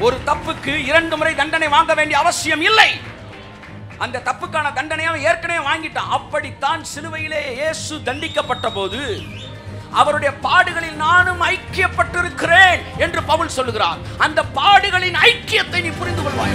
ஒரு தப்புக்கு இரண்டு முறை தண்டனை வாங்க வேண்டிய அவசியம் இல்லை அந்த தப்புக்கான தண்டனையை அவன் ஏற்கனவே வாங்கிட்டான் அப்படித்தான் சிலுவையிலே இயேசு தண்டிக்கப்பட்ட போது அவருடைய பாடுகளில் நானும் ஐக்கியப்பட்டிருக்கிறேன் என்று பவுல் சொல்லுகிறார் அந்த பாடுகளின் ஐக்கியத்தை நீ புரிந்து கொள்வாய்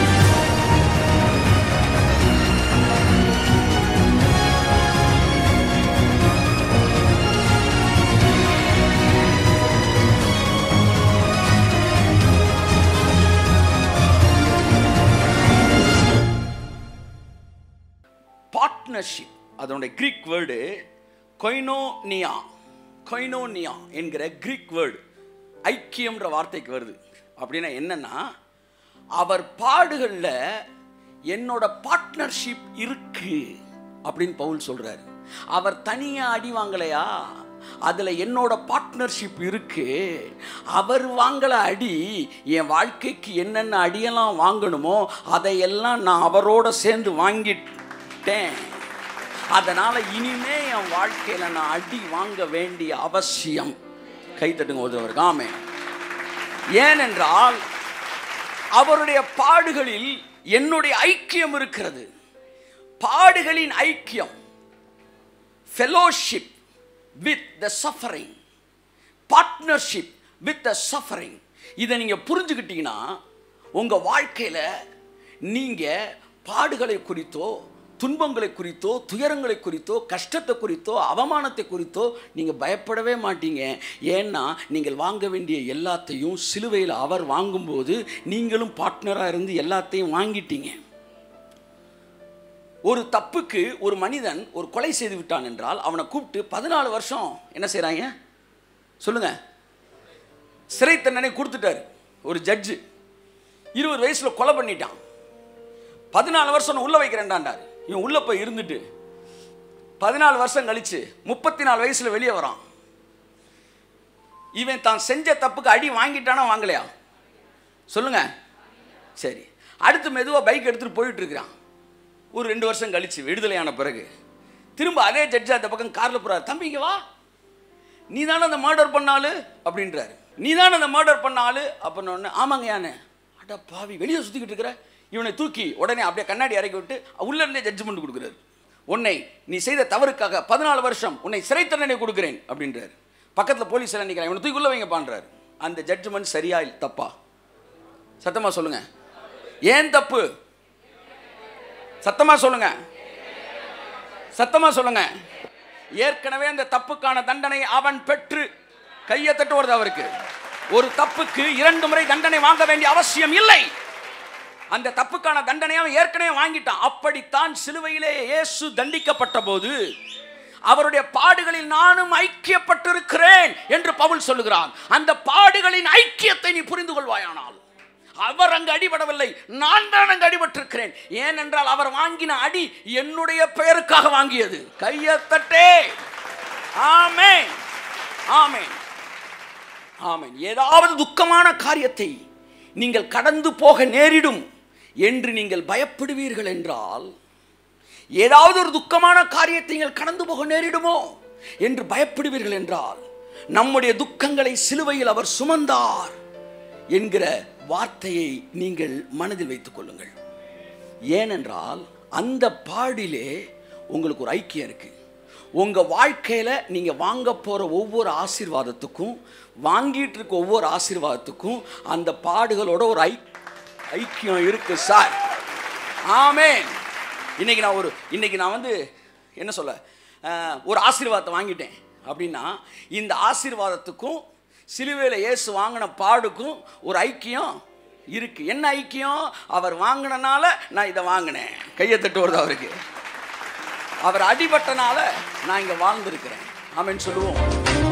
பார்ட்னர்ஷிப் அதனுடைய கிரீக் வேர்டு கொய்னோனியா கொய்னோனியா என்கிற கிரீக் வேர்டு ஐக்கியம்ன்ற வார்த்தைக்கு வருது அப்படின்னா என்னன்னா அவர் பாடுகளில் என்னோட பார்ட்னர்ஷிப் இருக்கு அப்படின்னு பவுல் சொல்றாரு அவர் தனியா அடி வாங்கலையா அதுல என்னோட பார்ட்னர்ஷிப் இருக்கு அவர் வாங்கல அடி என் வாழ்க்கைக்கு என்னென்ன அடியெல்லாம் வாங்கணுமோ அதையெல்லாம் நான் அவரோட சேர்ந்து வாங்கிட்டேன் அதனால இனிமே என் வாழ்க்கையில நான் அடி வாங்க வேண்டிய அவசியம் கைத்தட்டுங்க ஒருத்தவருக்கு ஆமே ஏனென்றால் அவருடைய பாடுகளில் என்னுடைய ஐக்கியம் இருக்கிறது பாடுகளின் ஐக்கியம் fellowship with the suffering partnership with the suffering இதை நீங்கள் புரிஞ்சுக்கிட்டீங்கன்னா உங்கள் வாழ்க்கையில் நீங்கள் பாடுகளை குறித்தோ துன்பங்களை குறித்தோ துயரங்களை குறித்தோ கஷ்டத்தை குறித்தோ அவமானத்தை குறித்தோ நீங்கள் பயப்படவே மாட்டீங்க ஏன்னா நீங்கள் வாங்க வேண்டிய எல்லாத்தையும் சிலுவையில் அவர் வாங்கும்போது நீங்களும் பார்ட்னராக இருந்து எல்லாத்தையும் வாங்கிட்டீங்க ஒரு தப்புக்கு ஒரு மனிதன் ஒரு கொலை செய்து விட்டான் என்றால் அவனை கூப்பிட்டு பதினாலு வருஷம் என்ன செய்கிறாங்க சொல்லுங்க சிறை தண்டனை கொடுத்துட்டாரு ஒரு ஜட்ஜு இருபது வயசில் கொலை பண்ணிட்டான் பதினாலு வருஷம் உள்ள வைக்கிறேன்டாண்டார் இவன் உள்ள போய் இருந்துட்டு பதினாலு வருஷம் கழிச்சு முப்பத்தி நாலு வயசுல வெளியே வரான் இவன் தான் செஞ்ச தப்புக்கு அடி வாங்கிட்டானா வாங்கலையா சொல்லுங்க சரி அடுத்து மெதுவாக பைக் எடுத்துட்டு போயிட்டு இருக்கிறான் ஒரு ரெண்டு வருஷம் கழிச்சு விடுதலையான பிறகு திரும்ப அதே ஜட்ஜ் அந்த பக்கம் காரில் போறாரு தம்பி இங்க வா நீ தானே அந்த மர்டர் பண்ணாலு அப்படின்றாரு நீ தானே அந்த மர்டர் பண்ணாலு அப்படின்னு ஒன்று ஆமாங்க யானே அட பாவி வெளியே சுற்றிக்கிட்டு இருக்கிற இவனை தூக்கி உடனே அப்படியே கண்ணாடி இறக்கி விட்டு உள்ள இருந்தே ஜட்ஜ்மெண்ட் கொடுக்குறாரு உன்னை நீ செய்த தவறுக்காக பதினாலு வருஷம் உன்னை சிறை தண்டனை கொடுக்குறேன் அப்படின்றாரு பக்கத்தில் போலீஸ் எல்லாம் நிற்கிறான் இவனை தூக்கி உள்ள வைங்க பண்றாரு அந்த ஜட்ஜ்மெண்ட் சரியா இல்ல தப்பா சத்தமா சொல்லுங்க ஏன் தப்பு சத்தமா சொல்லுங்க சத்தமா சொல்லுங்க ஏற்கனவே அந்த தப்புக்கான தண்டனை அவன் பெற்று கையை தட்டு வருது அவருக்கு ஒரு தப்புக்கு இரண்டு முறை தண்டனை வாங்க வேண்டிய அவசியம் இல்லை அந்த தப்புக்கான தண்டனை அவன் ஏற்கனவே வாங்கிட்டான் அப்படித்தான் சிலுவையிலே இயேசு தண்டிக்கப்பட்ட போது அவருடைய பாடுகளில் நானும் ஐக்கியப்பட்டிருக்கிறேன் என்று பவுல் சொல்லுகிறான் அந்த பாடுகளின் ஐக்கியத்தை நீ புரிந்து கொள்வாயானால் அவர் அங்கு அடிபடவில்லை நான் தான் அங்கு அடிபட்டிருக்கிறேன் ஏனென்றால் அவர் வாங்கின அடி என்னுடைய பெயருக்காக வாங்கியது கையத்தட்டே ஆமென் ஆமென் ஆமென் ஏதாவது துக்கமான காரியத்தை நீங்கள் கடந்து போக நேரிடும் என்று நீங்கள் பயப்படுவீர்கள் என்றால் ஏதாவது ஒரு துக்கமான காரியத்தை நீங்கள் கடந்து போக நேரிடுமோ என்று பயப்படுவீர்கள் என்றால் நம்முடைய துக்கங்களை சிலுவையில் அவர் சுமந்தார் என்கிற வார்த்தையை நீங்கள் மனதில் வைத்துக் கொள்ளுங்கள் ஏனென்றால் அந்த பாடிலே உங்களுக்கு ஒரு ஐக்கியம் இருக்கு உங்க வாழ்க்கையில நீங்க வாங்க போற ஒவ்வொரு ஆசீர்வாதத்துக்கும் வாங்கிட்டு இருக்க ஒவ்வொரு ஆசீர்வாதத்துக்கும் அந்த பாடுகளோட ஒரு ஐ ஐக்கியம் இருக்கு சார் ஆமென் இன்னைக்கு நான் ஒரு இன்னைக்கு நான் வந்து என்ன சொல்ல அஹ், ஒரு ஆசீர்வாதத்தை வாங்கிட்டேன் அப்படின்னா இந்த ஆசீர்வாதத்துக்கும் சிலுவையில் இயேசு வாங்கின பாடுக்கும் ஒரு ஐக்கியம் இருக்கு என்ன ஐக்கியம் அவர் வாங்கினனால நான் இதை வாங்கினேன் கையை தட்டு வருது அவருக்கு அவர் அடிபட்டனால நான் இங்கே வாழ்ந்திருக்கிறேன் ஆமென்னு சொல்லுவோம்